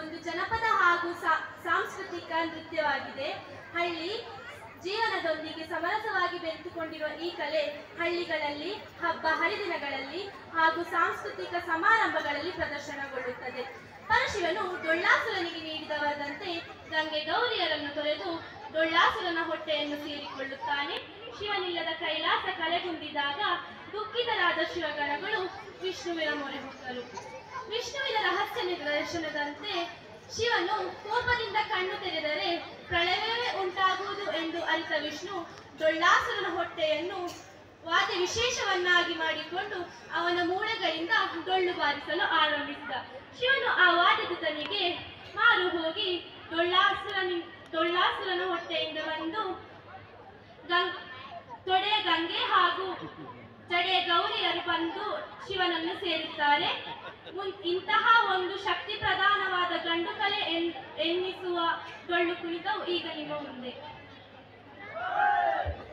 ಒಂದು ಜನಪದ ಹಾಗೂ ಸಾ- ಸಾಂಸ್ಕೃತಿಕ ನೃತ್ಯವಾಗಿದೆ ಹಳ್ಳಿ ಜೀವನದೊಂದಿಗೆ ಸಮರಸವಾಗಿ ಬೆರೆತುಕೊಂಡಿರುವ ಈ ಕಲೆ ಹಳ್ಳಿಗಳಲ್ಲಿ ಹಬ್ಬ ಹರಿದಿನಗಳಲ್ಲಿ ಹಾಗೂ ಸಾಂಸ್ಕೃತಿಕ ಸಮಾರಂಭಗಳಲ್ಲಿ ಪ್ರದರ್ಶನಗೊಳ್ಳುತ್ತದೆ ಪರಶಿವನು ಡೊಳ್ಳಾಸುರನಿಗೆ ನೀಡಿದ ವರದಂತೆ ಗಂಗೆ ಗೌರಿಯರನ್ನು ತೊರೆದು ಡೊಳ್ಳಾಸುರನ ಹೊಟ್ಟೆಯನ್ನು ಸೇರಿಕೊಳ್ಳುತ್ತಾನೆ ಶಿವನಿಲ್ಲದ ಕೈಲಾಸ ಕಲೆಗುಂದಿದಾಗ ದುಃಖಿತರಾದ ಶಿವಗಣಗಳು ವಿಷ್ಣುವಿನ ಮೊರೆ ಹೊಕ್ಕರು ವಿಷ್ಣುವಿನ ರಹಸ್ಯ ನಿದರ್ಶನದಂತೆ ಶಿವನು ಕೋಪದಿಂದ ಕಣ್ಣು ತೆರೆದರೆ ಪ್ರಳಯವೇ ಉಂಟಾಗುವುದು ಎಂದು ಅರಿತ ವಿಷ್ಣು ಡೊಳ್ಳಾಸುರನ ಹೊಟ್ಟೆಯನ್ನು ವಾದ್ಯ ವಿಶೇಷವನ್ನಾಗಿ ಮಾಡಿಕೊಂಡು ಅವನ ಮೂಳೆಗಳಿಂದ ಡೊಳ್ಳು ಬಾರಿಸಲು ಆರಂಭಿಸಿದ ಶಿವನು ಆ ವಾದ್ಯದೂತನಿಗೆ ಮಾರು ಹೋಗಿ ಡೊಳ್ಳಾಸುರನಿ ಡೊಳ್ಳಾಸುರನ ಹೊಟ್ಟೆಯಿಂದ ಬಂದು ಗಂಗ್ ತೊಡೆಯ ಗಂಗೆ ಹಾಗೂ ಜಡೆಯ ಗೌರಿಯರು ಬಂದು ಶಿವನನ್ನು ಸೇರುತ್ತಾರೆ ಮುನ್- ಇಂತಹ ಒಂದು ಶಕ್ತಿ ಪ್ರಧಾನವಾದ ಗಂಡು ಕಲೆ ಎನ್- ಎನ್ನಿಸುವ ಡೊಳ್ಳು ಕುಣಿತವು ಈಗ ನಿಮ್ಮ ಮುಂದೆ